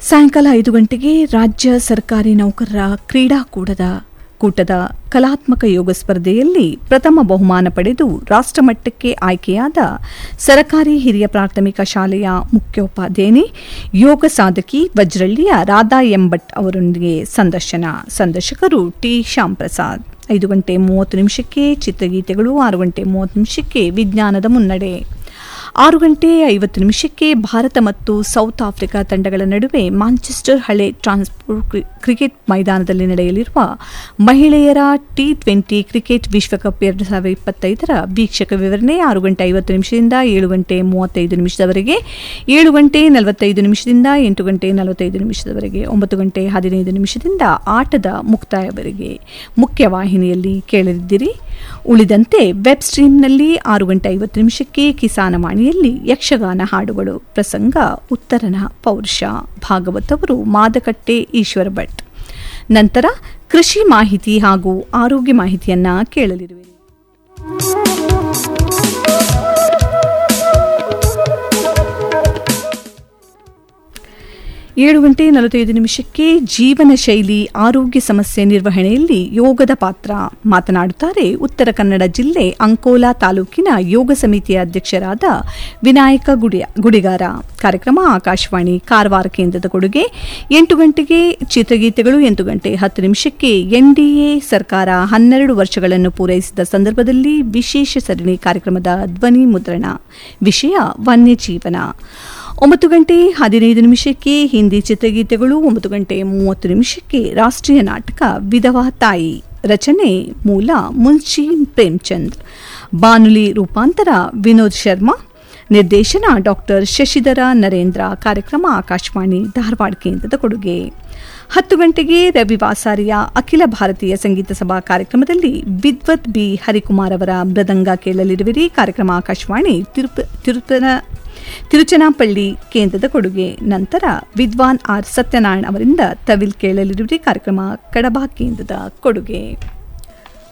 ಸಾಯಂಕಾಲ ಐದು ಗಂಟೆಗೆ ರಾಜ್ಯ ಸರ್ಕಾರಿ ನೌಕರರ ಕ್ರೀಡಾಕೂಟದ ಕೂಟದ ಕಲಾತ್ಮಕ ಯೋಗ ಸ್ಪರ್ಧೆಯಲ್ಲಿ ಪ್ರಥಮ ಬಹುಮಾನ ಪಡೆದು ರಾಷ್ಟ್ರಮಟ್ಟಕ್ಕೆ ಆಯ್ಕೆಯಾದ ಸರಕಾರಿ ಹಿರಿಯ ಪ್ರಾಥಮಿಕ ಶಾಲೆಯ ಮುಖ್ಯೋಪಾಧ್ಯಾಯಿನಿ ಯೋಗ ಸಾಧಕಿ ವಜ್ರಳ್ಳಿಯ ರಾಧಾ ಎಂಭಟ್ ಅವರೊಂದಿಗೆ ಸಂದರ್ಶನ ಸಂದರ್ಶಕರು ಟಿ ಶ್ಯಾಮ್ ಪ್ರಸಾದ್ ಐದು ಗಂಟೆ ಮೂವತ್ತು ನಿಮಿಷಕ್ಕೆ ಚಿತ್ರಗೀತೆಗಳು ಆರು ಗಂಟೆ ಮೂವತ್ತು ನಿಮಿಷಕ್ಕೆ ವಿಜ್ಞಾನದ ಮುನ್ನಡೆ ಆರು ಗಂಟೆ ಐವತ್ತು ನಿಮಿಷಕ್ಕೆ ಭಾರತ ಮತ್ತು ಸೌತ್ ಆಫ್ರಿಕಾ ತಂಡಗಳ ನಡುವೆ ಮಾಂಚೆಸ್ಟರ್ ಹಳೆ ಟ್ರಾನ್ಸ್ಪೋರ್ಟ್ ಕ್ರಿಕೆಟ್ ಮೈದಾನದಲ್ಲಿ ನಡೆಯಲಿರುವ ಮಹಿಳೆಯರ ಟಿ ಟ್ವೆಂಟಿ ಕ್ರಿಕೆಟ್ ವಿಶ್ವಕಪ್ ಎರಡು ಸಾವಿರದ ಇಪ್ಪತ್ತೈದರ ವೀಕ್ಷಕ ವಿವರಣೆ ಆರು ಗಂಟೆ ಐವತ್ತು ನಿಮಿಷದಿಂದ ಏಳು ಗಂಟೆ ಮೂವತ್ತೈದು ನಿಮಿಷದವರೆಗೆ ಏಳು ಗಂಟೆ ನಲವತ್ತೈದು ನಿಮಿಷದಿಂದ ಎಂಟು ಗಂಟೆ ನಲವತ್ತೈದು ನಿಮಿಷದವರೆಗೆ ಒಂಬತ್ತು ಗಂಟೆ ಹದಿನೈದು ನಿಮಿಷದಿಂದ ಆಟದ ಮುಕ್ತಾಯವರೆಗೆ ಮುಖ್ಯವಾಹಿನಿಯಲ್ಲಿ ಕೇಳಲಿದ್ದೀರಿ ಉಳಿದಂತೆ ವೆಬ್ ಸ್ಟ್ರೀಮ್ನಲ್ಲಿ ಆರು ಗಂಟೆ ಐವತ್ತು ನಿಮಿಷಕ್ಕೆ ಕಿಸಾನವಾಣಿಯಲ್ಲಿ ಯಕ್ಷಗಾನ ಹಾಡುಗಳು ಪ್ರಸಂಗ ಉತ್ತರನ ಪೌರುಷ ಭಾಗವತವರು ಮಾದಕಟ್ಟೆ ಈಶ್ವರ ಭಟ್ ನಂತರ ಕೃಷಿ ಮಾಹಿತಿ ಹಾಗೂ ಆರೋಗ್ಯ ಮಾಹಿತಿಯನ್ನ ಕೇಳಲಿರುವೆ ಏಳು ಗಂಟೆ ನಲವತ್ತೈದು ನಿಮಿಷಕ್ಕೆ ಜೀವನ ಶೈಲಿ ಆರೋಗ್ಯ ಸಮಸ್ಯೆ ನಿರ್ವಹಣೆಯಲ್ಲಿ ಯೋಗದ ಪಾತ್ರ ಮಾತನಾಡುತ್ತಾರೆ ಉತ್ತರ ಕನ್ನಡ ಜಿಲ್ಲೆ ಅಂಕೋಲಾ ತಾಲೂಕಿನ ಯೋಗ ಸಮಿತಿಯ ಅಧ್ಯಕ್ಷರಾದ ವಿನಾಯಕ ಗುಡಿಯ ಗುಡಿಗಾರ ಕಾರ್ಯಕ್ರಮ ಆಕಾಶವಾಣಿ ಕಾರವಾರ ಕೇಂದ್ರದ ಕೊಡುಗೆ ಎಂಟು ಗಂಟೆಗೆ ಚಿತ್ರಗೀತೆಗಳು ಎಂಟು ಗಂಟೆ ಹತ್ತು ನಿಮಿಷಕ್ಕೆ ಎನ್ಡಿಎ ಸರ್ಕಾರ ಹನ್ನೆರಡು ವರ್ಷಗಳನ್ನು ಪೂರೈಸಿದ ಸಂದರ್ಭದಲ್ಲಿ ವಿಶೇಷ ಸರಣಿ ಕಾರ್ಯಕ್ರಮದ ಧ್ವನಿ ಮುದ್ರಣ ವಿಷಯ ವನ್ಯಜೀವನ ಒಂಬತ್ತು ಗಂಟೆ ಹದಿನೈದು ನಿಮಿಷಕ್ಕೆ ಹಿಂದಿ ಚಿತ್ರಗೀತೆಗಳು ಒಂಬತ್ತು ಗಂಟೆ ಮೂವತ್ತು ನಿಮಿಷಕ್ಕೆ ರಾಷ್ಟ್ರೀಯ ನಾಟಕ ವಿಧವಾ ತಾಯಿ ರಚನೆ ಮೂಲ ಮುನ್ಷಿ ಪ್ರೇಮ್ಚಂದ್ ಬಾನುಲಿ ರೂಪಾಂತರ ವಿನೋದ್ ಶರ್ಮಾ ನಿರ್ದೇಶನ ಡಾಕ್ಟರ್ ಶಶಿಧರ ನರೇಂದ್ರ ಕಾರ್ಯಕ್ರಮ ಆಕಾಶವಾಣಿ ಧಾರವಾಡ ಕೇಂದ್ರದ ಕೊಡುಗೆ ಹತ್ತು ಗಂಟೆಗೆ ರವಿ ವಾಸಾರಿಯ ಅಖಿಲ ಭಾರತೀಯ ಸಂಗೀತ ಸಭಾ ಕಾರ್ಯಕ್ರಮದಲ್ಲಿ ವಿದ್ವತ್ ಬಿ ಹರಿಕುಮಾರ್ ಅವರ ಮೃದಂಗ ಕೇಳಲಿರುವಿರಿ ಕಾರ್ಯಕ್ರಮ ಆಕಾಶವಾಣಿ ತಿರುಪ ತಿರುಪನ ತಿರುಚನಾಪಳ್ಳಿ ಕೇಂದ್ರದ ಕೊಡುಗೆ ನಂತರ ವಿದ್ವಾನ್ ಆರ್ ಸತ್ಯನಾರಾಯಣ್ ಅವರಿಂದ ತವಿಲ್ ಕೇಳಲಿರುವಿರಿ ಕಾರ್ಯಕ್ರಮ ಕಡಬ ಕೇಂದ್ರದ ಕೊಡುಗೆ